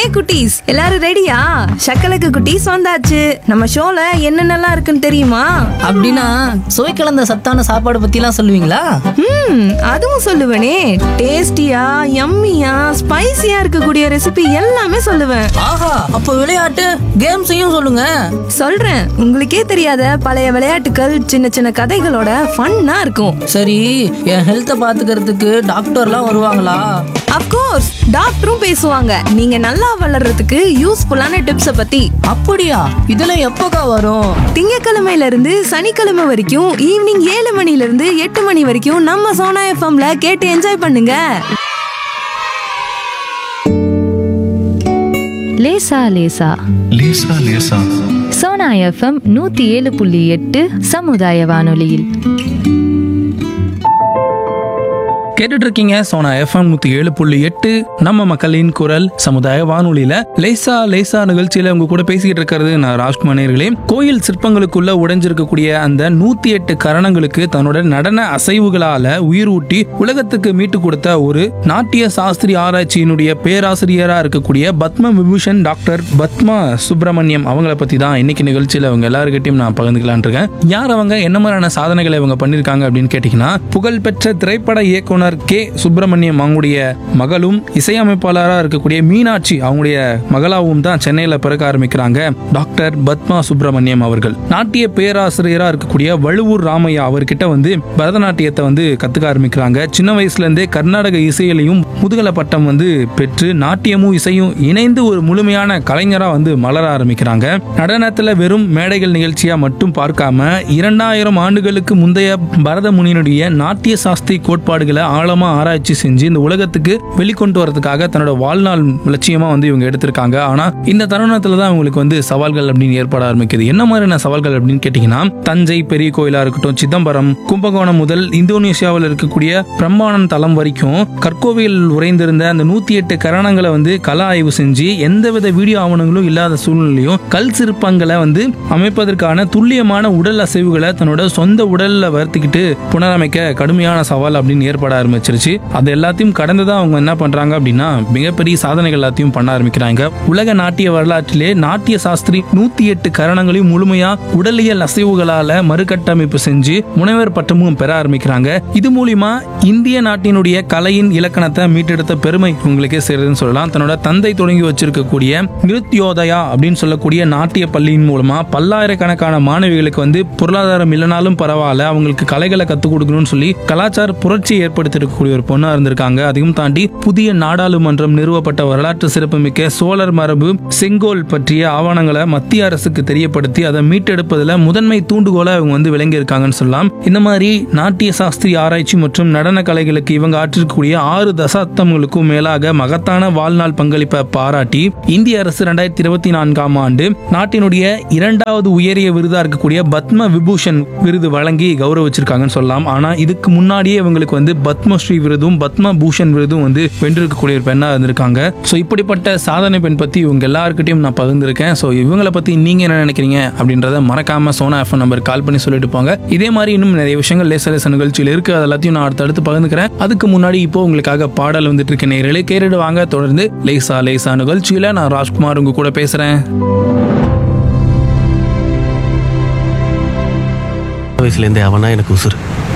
குட்டீஸ் எல்லாரும் ரெடியா சக்கலக்கு குட்டீஸ் வந்தாச்சு நம்ம ஷோல என்னென்னலாம் இருக்குன்னு தெரியுமா அப்படின்னா சுவை கலந்த சத்தான சாப்பாடு பத்திலாம் சொல்லுவீங்களா ம் அதுவும் சொல்லுவேனே டேஸ்டியா யம்மியா ஸ்பைசியா இருக்கக்கூடிய ரெசிபி எல்லாமே சொல்லுவேன் ஆஹா அப்ப விளையாட்டு கேம்ஸையும் சொல்லுங்க சொல்றேன் உங்களுக்கே தெரியாத பழைய விளையாட்டுகள் சின்ன சின்ன கதைகளோட ஃபன்னா இருக்கும் சரி என் ஹெல்த்தை பாத்துக்கிறதுக்கு டாக்டர்லாம் வருவாங்களா அப்கோர்ஸ் டாக்டரும் பேசுவாங்க நீங்க நல்லா வளர்றதுக்கு யூஸ்ஃபுல்லான டிப்ஸ பத்தி அப்படியா இதெல்லாம் எப்போக்கா வரும் திங்கக்கிழமையில இருந்து சனிக்கிழமை வரைக்கும் ஈவினிங் ஏழு மணில இருந்து எட்டு மணி வரைக்கும் நம்ம சோனா எஃப்எம்ல கேட்டு என்ஜாய் பண்ணுங்க லேசா லேசா லேசா லேசா சோனா எஃப்எம் நூத்தி ஏழு புள்ளி எட்டு சமுதாய வானொலியில் கேட்டுட்டு இருக்கீங்க சோனா எஃப்எம் நூத்தி ஏழு புள்ளி எட்டு நம்ம மக்களின் குரல் சமுதாய வானொலியில லேசா லேசா நிகழ்ச்சியில உங்க கூட பேசிக்கிட்டு இருக்கிறது நான் ராஜ்குமார் நேயர்களே கோயில் சிற்பங்களுக்குள்ள உடைஞ்சிருக்கக்கூடிய அந்த நூத்தி எட்டு கரணங்களுக்கு தன்னோட நடன அசைவுகளால உயிர் ஊட்டி உலகத்துக்கு மீட்டு கொடுத்த ஒரு நாட்டிய சாஸ்திரி ஆராய்ச்சியினுடைய பேராசிரியரா இருக்கக்கூடிய பத்ம விபூஷன் டாக்டர் பத்மா சுப்பிரமணியம் அவங்கள பத்தி தான் இன்னைக்கு நிகழ்ச்சியில அவங்க எல்லாருக்கிட்டையும் நான் பகிர்ந்துக்கலான் இருக்கேன் யார் அவங்க என்ன மாதிரியான சாதனைகளை இவங்க பண்ணிருக்காங்க அப்படின்னு கேட்டீங்கன்னா புகழ்பெற்ற திரைப்பட இயக்குனர் கே சுப்பிரமணியம் அவங்களுடைய மகளும் இசையமைப்பாளராக இருக்கக்கூடிய மீனாட்சி அவங்களுடைய மகளாவும் தான் சென்னையில பிறக்க ஆரம்பிக்கிறாங்க டாக்டர் பத்மா சுப்பிரமணியம் அவர்கள் நாட்டிய பேராசிரியராக இருக்கக்கூடிய வழுவூர் ராமையா அவர்கிட்ட வந்து பரதநாட்டியத்தை வந்து கத்துக்க ஆரம்பிக்கிறாங்க சின்ன வயசுல இருந்தே கர்நாடக இசையிலையும் முதுகலை பட்டம் வந்து பெற்று நாட்டியமும் இசையும் இணைந்து ஒரு முழுமையான கலைஞரா வந்து மலர ஆரம்பிக்கிறாங்க நடனத்துல வெறும் மேடைகள் நிகழ்ச்சியா மட்டும் பார்க்காம இரண்டாயிரம் ஆண்டுகளுக்கு முந்தைய பரத முனியினுடைய நாட்டிய சாஸ்திரி கோட்பாடுகளை ஆழமா ஆராய்ச்சி செஞ்சு இந்த உலகத்துக்கு வெளிக்கொண்டு வரதுக்காக தன்னோட வாழ்நாள் லட்சியமா வந்து இவங்க எடுத்திருக்காங்க ஆனா இந்த தருணத்துல தான் இவங்களுக்கு வந்து சவால்கள் அப்படின்னு ஏற்பட ஆரம்பிக்குது என்ன மாதிரியான சவால்கள் அப்படின்னு கேட்டீங்கன்னா தஞ்சை பெரிய கோயிலா இருக்கட்டும் சிதம்பரம் கும்பகோணம் முதல் இந்தோனேஷியாவில் இருக்கக்கூடிய பிரம்மாணம் தலம் வரைக்கும் கற்கோவில் உறைந்திருந்த அந்த நூத்தி எட்டு கரணங்களை வந்து கள ஆய்வு செஞ்சு எந்தவித வீடியோ ஆவணங்களும் இல்லாத சூழ்நிலையும் கல் சிற்பங்களை வந்து அமைப்பதற்கான துல்லியமான உடல் அசைவுகளை தன்னோட சொந்த உடல்ல வர்த்திக்கிட்டு புனரமைக்க கடுமையான சவால் அப்படின்னு ஏற்பட ஆரம்பிச்சிருச்சு அது எல்லாத்தையும் கடந்துதான் அவங்க என்ன பண்றாங்க அப்படின்னா மிகப்பெரிய சாதனைகள் எல்லாத்தையும் பண்ண ஆரம்பிக்கிறாங்க உலக நாட்டிய வரலாற்றிலே நாட்டிய சாஸ்திரி நூத்தி எட்டு கரணங்களையும் முழுமையா உடலியல் அசைவுகளால மறுகட்டமைப்பு செஞ்சு முனைவர் பட்டமும் பெற ஆரம்பிக்கிறாங்க இது மூலியமா இந்திய நாட்டினுடைய கலையின் இலக்கணத்தை மீட்டெடுத்த பெருமை உங்களுக்கே சேருதுன்னு சொல்லலாம் தன்னோட தந்தை தொடங்கி வச்சிருக்கக்கூடிய நிருத்யோதயா அப்படின்னு சொல்லக்கூடிய நாட்டிய பள்ளியின் மூலமா பல்லாயிரக்கணக்கான மாணவிகளுக்கு வந்து பொருளாதாரம் இல்லைனாலும் பரவாயில்ல அவங்களுக்கு கலைகளை கத்துக் கொடுக்கணும்னு சொல்லி கலாச்சார புரட்சி ஏற்படுத்தியிருக்கக்கூடிய ஒரு பொண்ணா இருந்திருக்காங்க அதையும் தாண்டி புதிய நாடாளுமன்றம் நிறுவப்பட்ட வரலாற்று சிறப்புமிக்க சோழர் மரபு செங்கோல் பற்றிய ஆவணங்களை மத்திய அரசுக்கு தெரியப்படுத்தி அதை மீட்டெடுப்பதில் முதன்மை தூண்டுகோலை அவங்க வந்து விளங்கி இருக்காங்கன்னு சொல்லலாம் இந்த மாதிரி நாட்டிய சாஸ்திரி ஆராய்ச்சி மற்றும் நடன கலைகளுக்கு இவங்க ஆற்றிருக்கக்கூடிய ஆறு தசாப்தங்களுக்கும் மேலாக மகத்தான வாழ்நாள் பங்களிப்பை பாராட்டி இந்திய அரசு ரெண்டாயிரத்தி இருபத்தி நான்காம் ஆண்டு நாட்டினுடைய இரண்டாவது உயரிய விருதா இருக்கக்கூடிய பத்ம விபூஷன் விருது வழங்கி கௌரவிச்சிருக்காங்கன்னு சொல்லலாம் ஆனா இதுக்கு முன்னாடியே இவங்களுக்கு வந்து பத்மஸ்ரீ விருதும் பத்ம பூஷன் விருதும் வந்து வென்றிருக்கக்கூடிய ஒரு பெண்ணா இருந்திருக்காங்க ஸோ இப்படிப்பட்ட சாதனை பெண் பத்தி இவங்க எல்லாருக்கிட்டையும் நான் பகிர்ந்திருக்கேன் ஸோ இவங்களை பத்தி நீங்க என்ன நினைக்கிறீங்க அப்படின்றத மறக்காம சோனா எஃப்எம் நம்பர் கால் பண்ணி சொல்லிட்டு போங்க இதே மாதிரி இன்னும் நிறைய விஷயங்கள் லேச லேச நிகழ்ச்சியில் இருக்கு அது எல்லாத்தையும் நான் அடுத்தடுத்து பகிர்ந்துக்கிறேன் அதுக்கு முன்னாடி இப்போ உங்களுக்காக பாடல் வந்துட்டு இருக்க நேரலே கேட்டுட்டு வாங்க தொடர்ந்து லேசா லேசா நிகழ்ச்சியில நான் ராஜ்குமார் உங்க கூட பேசுறேன் வயசுலேருந்தே அவனா எனக்கு உசுறு